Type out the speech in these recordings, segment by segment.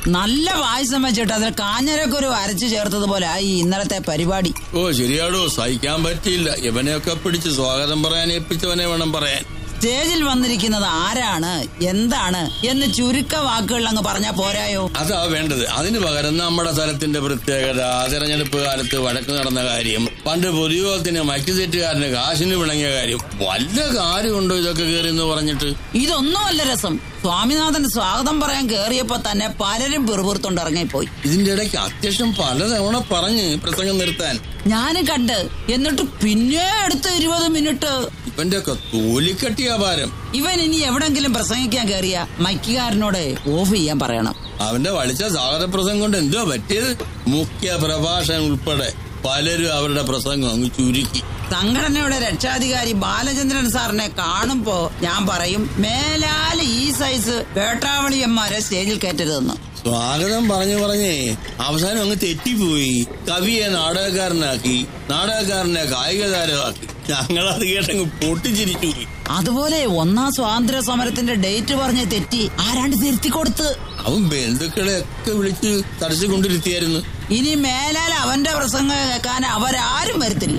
നല്ല പായസം വെച്ചിട്ട് അതിൽ കാഞ്ഞരക്കുരു അരച്ചു ചേർത്തതുപോലെ ആയി ഇന്നലത്തെ പരിപാടി ഓ ശരിയാടോ സഹിക്കാൻ പറ്റിയില്ല ഇവനെയൊക്കെ പിടിച്ച് സ്വാഗതം പറയാൻ ഏൽപ്പിച്ചവനെ വേണം പറയാൻ സ്റ്റേജിൽ വന്നിരിക്കുന്നത് ആരാണ് എന്താണ് എന്ന് ചുരുക്ക വാക്കുകളിൽ അങ്ങ് പറഞ്ഞാ പോരായോ അതാ വേണ്ടത് അതിന് പകരം നമ്മുടെ സ്ഥലത്തിന്റെ പ്രത്യേകത തെരഞ്ഞെടുപ്പ് കാലത്ത് വഴക്ക് നടന്ന കാര്യം പണ്ട് പൊതുയോഗത്തിന് മറ്റു തെറ്റുകാരന് കാശിന് വിളങ്ങിയ കാര്യം വല്ല കാര്യമുണ്ടോ ഇതൊക്കെ കയറി എന്ന് പറഞ്ഞിട്ട് ഇതൊന്നുമല്ല രസം സ്വാമിനാഥൻ സ്വാഗതം പറയാൻ കേറിയപ്പോ തന്നെ പലരും പിറുപിറുത്തോണ്ട് ഇറങ്ങിപ്പോയി ഇതിന്റെ ഇടയ്ക്ക് അത്യാവശ്യം പലതവണ പറഞ്ഞ് പ്രസംഗം നിർത്താൻ ഞാനും കണ്ട് എന്നിട്ട് പിന്നെ അടുത്ത ഇരുപത് മിനിറ്റ് ഇവന്റെ ഒക്കെ തോലിക്കട്ടിയാ ഭാരം ഇവൻ ഇനി എവിടെങ്കിലും പ്രസംഗിക്കാൻ കേറിയ മൈക്കുകാരനോട് ഓഫ് ചെയ്യാൻ പറയണം അവന്റെ വളിച്ച സ്വാഗത പ്രസംഗം കൊണ്ട് എന്തോ പറ്റിയത് മുഖ്യ പ്രഭാഷകൻ ഉൾപ്പെടെ പലരും അവരുടെ പ്രസംഗം അങ്ങ് ചുരുക്കി സംഘടനയുടെ രക്ഷാധികാരി ബാലചന്ദ്രൻ സാറിനെ കാണുമ്പോ ഞാൻ പറയും മേലാൽ ഈ സൈസ് വേട്ടാവളിയന്മാരെ സ്റ്റേജിൽ കയറ്റരുതെന്ന് സ്വാഗതം പറഞ്ഞു പറഞ്ഞേ അവസാനം അങ്ങ് തെറ്റിപ്പോയി കവിയെ നാടകക്കാരനാക്കി നാടകക്കാരനെ കായിക താരമാക്കി ഞങ്ങളത് കേട്ടങ്ങ് പൊട്ടിച്ചിരിച്ചു പോയി അതുപോലെ ഒന്നാം സ്വാതന്ത്ര്യ സമരത്തിന്റെ ഡേറ്റ് പറഞ്ഞ് തെറ്റി ആരാണ്ട് തിരുത്തി കൊടുത്ത് അവൻ ബന്ധുക്കളെ ഒക്കെ വിളിച്ച് തടസ്സക്കൊണ്ടിരുത്തിയായിരുന്നു ഇനി മേലാൽ അവന്റെ പ്രസംഗം കേൾക്കാൻ അവരാരും വരത്തില്ല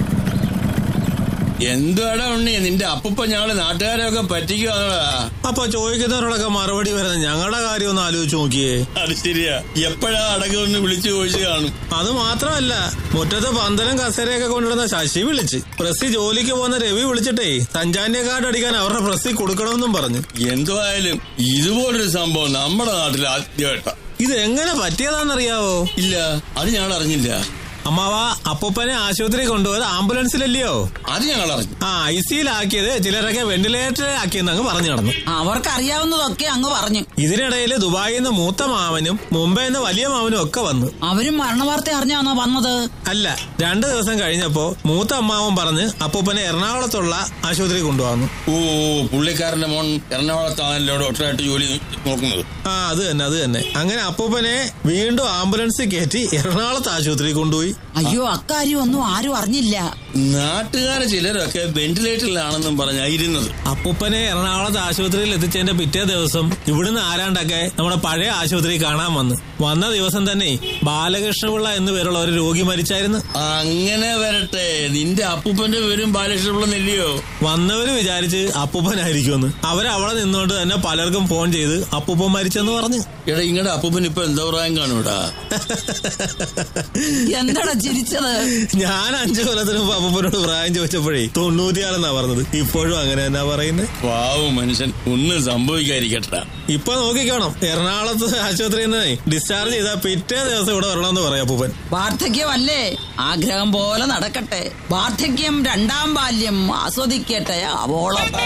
എന്തുവാടാ ഉണ്ണി നിന്റെ അപ്പൂപ്പ ഞങ്ങള് നാട്ടുകാരെയൊക്കെ പറ്റിക്കുവാണോടാ അപ്പൊ ചോദിക്കുന്നവരോടൊക്കെ മറുപടി വരുന്നത് ഞങ്ങളുടെ കാര്യം ഒന്ന് ആലോചിച്ച് നോക്കിയേ അത് ശരിയാ എപ്പോഴാ അടക്കമൊന്ന് വിളിച്ചു ചോദിച്ചു കാണും അത് മാത്രമല്ല മുറ്റത്ത് പന്തലും കസേരയൊക്കെ കൊണ്ടിരുന്ന ശശി വിളിച്ച് പ്രസ്സി ജോലിക്ക് പോകുന്ന രവി വിളിച്ചിട്ടേ സഞ്ചാന്റെ കാർഡ് അടിക്കാൻ അവരുടെ പ്രസ്സി കൊടുക്കണമെന്നും പറഞ്ഞു എന്തുവായാലും ഇതുപോലൊരു സംഭവം നമ്മുടെ നാട്ടിൽ ആദ്യമായിട്ടാ ഇത് എങ്ങനെ പറ്റിയതാണെന്നറിയാവോ ഇല്ല അത് ഞങ്ങൾ അറിഞ്ഞില്ല അമ്മാവ അപ്പൂപ്പനെ ആശുപത്രി കൊണ്ടുപോയത് ആംബുലൻസിലല്ലയോ അത് ഞങ്ങൾ അറിഞ്ഞു ആ ഐ സിയിലാക്കിയത് ചിലരൊക്കെ വെന്റിലേറ്ററിൽ ആക്കിയെന്ന് അങ്ങ് പറഞ്ഞു നടന്നു അവർക്ക് അറിയാവുന്നതൊക്കെ അങ്ങ് പറഞ്ഞു ഇതിനിടയിൽ ദുബായിൽ നിന്ന് മൂത്ത മാമനും മുംബൈയിൽ നിന്ന് വലിയ മാമനും ഒക്കെ വന്നു അവരും മരണവാർത്ത അറിഞ്ഞാണോ വന്നത് അല്ല രണ്ടു ദിവസം കഴിഞ്ഞപ്പോ മൂത്ത അമ്മാവൻ പറഞ്ഞ് അപ്പൂപ്പനെ എറണാകുളത്തുള്ള ആശുപത്രി കൊണ്ടുവന്നു ഓ പുള്ളിക്കാരന്റെ മോൻ എറണാകുളത്താണല്ലോ ഡോക്ടറായിട്ട് ജോലി നോക്കുന്നത് ആ അത് തന്നെ അത് തന്നെ അങ്ങനെ അപ്പൂപ്പനെ വീണ്ടും ആംബുലൻസിൽ കയറ്റി എറണാകുളത്ത് ആശുപത്രി കൊണ്ടുപോയി അയ്യോ അക്കാര്യം ഒന്നും ആരും അറിഞ്ഞില്ല നാട്ടുകാരെ ചിലരൊക്കെ വെന്റിലേറ്ററിലാണെന്നും പറഞ്ഞാ ഇരുന്നത് അപ്പൂപ്പനെ എറണാകുളത്ത് ആശുപത്രിയിൽ എത്തിച്ചതിന്റെ പിറ്റേ ദിവസം ഇവിടുന്ന് ആരാണ്ടൊക്കെ നമ്മുടെ പഴയ ആശുപത്രി കാണാൻ വന്നു വന്ന ദിവസം തന്നെ ബാലകൃഷ്ണപിള്ള എന്നു പേരുള്ള ഒരു രോഗി മരിച്ചായിരുന്നു അങ്ങനെ വരട്ടെ നിന്റെ അപ്പൂപ്പന്റെ പേരും ബാലകൃഷ്ണപിള്ളന്നില്ലയോ വന്നവര് വിചാരിച്ച് അപ്പൂപ്പനായിരിക്കുമെന്ന് അവരവിടെ നിന്നുകൊണ്ട് തന്നെ പലർക്കും ഫോൺ ചെയ്ത് അപ്പൂപ്പൻ മരിച്ചെന്ന് പറഞ്ഞു എടാ ഇങ്ങടെ അപ്പൂപ്പൻ ഇപ്പൊ എന്താ പ്രായം കാണൂടാ എന്താടാ ചിരിച്ചത് ഞാൻ അഞ്ചു കൊല്ലത്തിന് മുമ്പ് അപ്പൂപ്പനോട് പ്രായം ചോദിച്ചപ്പോഴേ തൊണ്ണൂറ്റിയാലെന്നാ പറഞ്ഞത് ഇപ്പോഴും അങ്ങനെ എന്നാ പറയുന്നത് പാവം മനുഷ്യൻ ഒന്നും സംഭവിക്കാതിരിക്കട്ടാ ഇപ്പൊ നോക്കിക്കോണം എറണാകുളത്ത് ആശുപത്രിയിൽ നിന്ന് ഡിസ്ചാർജ് ചെയ്താൽ പിറ്റേ ദിവസം ഇവിടെ വരണമെന്ന് പറയാം അപ്പൂപ്പൻ വാർദ്ധക്യമല്ലേ ആഗ്രഹം പോലെ നടക്കട്ടെ വാർദ്ധക്യം രണ്ടാം ബാല്യം ആസ്വദിക്കട്ടെ അവോളം